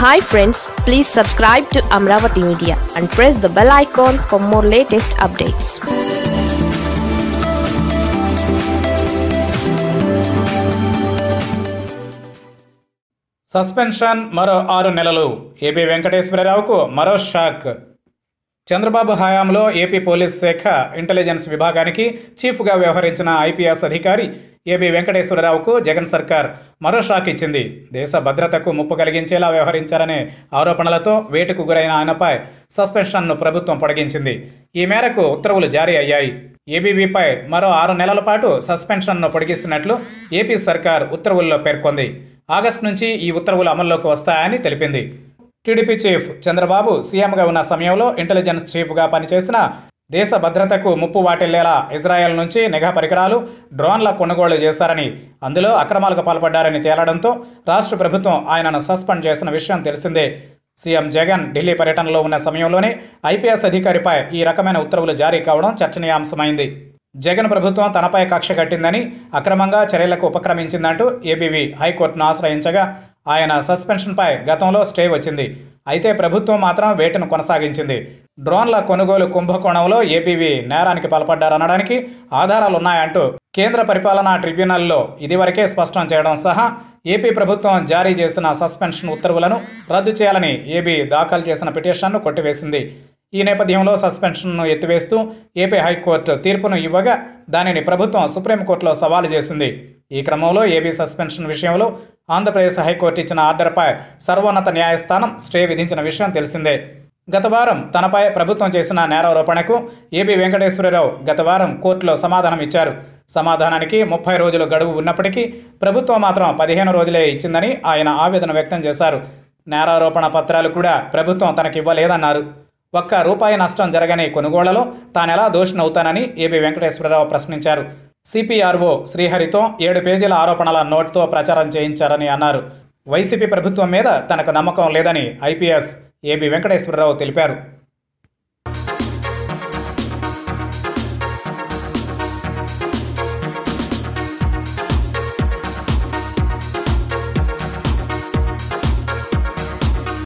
hi friends please subscribe to Amaravati media and press the bell icon for more latest updates suspension మరో ఆరు నెలలు AP వెంకటేశ్వరరావుకు మరో shock Chandrababu హయాంలో AP police శాఖ intelligence విభాగానికి చీఫ్గా వ్యవహరించిన ఐపీఎస్ అధికారి ఏబీ వెంకటేశ్వరరావుకు జగన్ సర్కార్ మరో షాక్ ఇచ్చింది దేశ భద్రతకు ముప్పు కలిగించేలా వ్యవహరించారనే ఆరోపణలతో వేటుకు గురైన ఆయనపై సస్పెన్షన్ను ప్రభుత్వం పొడిగించింది ఈ మేరకు ఉత్తర్వులు జారీ అయ్యాయి ఏబీవీపై మరో ఆరు నెలల పాటు సస్పెన్షన్ను పొడిగిస్తున్నట్లు ఏపీ సర్కార్ ఉత్తర్వుల్లో పేర్కొంది ఆగస్టు నుంచి ఈ ఉత్తర్వులు అమల్లోకి వస్తాయని తెలిపింది టీడీపీ చీఫ్ చంద్రబాబు సీఎంగా ఉన్న సమయంలో ఇంటెలిజెన్స్ చీఫ్గా పనిచేసిన దేశ భద్రతకు ముప్పు వాటిల్లేలా ఇజ్రాయెల్ నుంచి నిఘా పరికరాలు డ్రోన్ల కొనుగోలు చేశారని అందులో అక్రమాలకు పాల్పడ్డారని తేలడంతో రాష్ట్ర ప్రభుత్వం ఆయనను సస్పెండ్ చేసిన విషయం తెలిసిందే సీఎం జగన్ ఢిల్లీ పర్యటనలో ఉన్న సమయంలోనే ఐపీఎస్ అధికారిపై ఈ రకమైన ఉత్తర్వులు జారీ కావడం చర్చనీయాంశమైంది జగన్ ప్రభుత్వం తనపై కక్ష కట్టిందని అక్రమంగా చర్యలకు ఉపక్రమించిందంటూ ఏబీవీ హైకోర్టును ఆశ్రయించగా ఆయన సస్పెన్షన్పై గతంలో స్టే వచ్చింది అయితే ప్రభుత్వం మాత్రం వేటను కొనసాగించింది డ్రోన్ల కొనుగోలు కుంభకోణంలో ఏపీవీ నేరానికి పాల్పడ్డారనడానికి ఆధారాలున్నాయంటూ కేంద్ర పరిపాలనా ట్రిబ్యునల్లో ఇదివరకే స్పష్టం చేయడం సహా ఏపీ ప్రభుత్వం జారీ చేసిన సస్పెన్షన్ ఉత్తర్వులను రద్దు చేయాలని ఏబీ దాఖలు చేసిన పిటిషన్ను కొట్టివేసింది ఈ నేపథ్యంలో సస్పెన్షన్ను ఎత్తివేస్తూ ఏపీ హైకోర్టు తీర్పును ఇవ్వగా దానిని ప్రభుత్వం సుప్రీంకోర్టులో సవాలు చేసింది ఈ క్రమంలో ఏబీ సస్పెన్షన్ విషయంలో ఆంధ్రప్రదేశ్ హైకోర్టు ఇచ్చిన ఆర్డర్పై సర్వోన్నత న్యాయస్థానం స్టే విధించిన విషయం తెలిసిందే గత వారం తనపై ప్రభుత్వం చేసిన నేరారోపణకు ఏబీ వెంకటేశ్వరరావు గత వారం కోర్టులో సమాధానం ఇచ్చారు సమాధానానికి ముప్పై రోజులు గడువు ఉన్నప్పటికీ ప్రభుత్వం మాత్రం పదిహేను రోజులే ఇచ్చిందని ఆయన ఆవేదన వ్యక్తం చేశారు నేరారోపణ పత్రాలు కూడా ప్రభుత్వం తనకివ్వలేదన్నారు ఒక్క రూపాయి నష్టం జరగని కొనుగోళ్లలో తానెలా దోషినవుతానని ఏబీ వెంకటేశ్వరరావు ప్రశ్నించారు సిపిఆర్ఓ శ్రీహరితో ఏడు పేజీల ఆరోపణల నోట్తో ప్రచారం చేయించారని అన్నారు వైసీపీ ప్రభుత్వం మీద తనకు నమ్మకం లేదని ఐపీఎస్ ఏబీ వెంకటేశ్వరరావు తెలిపారు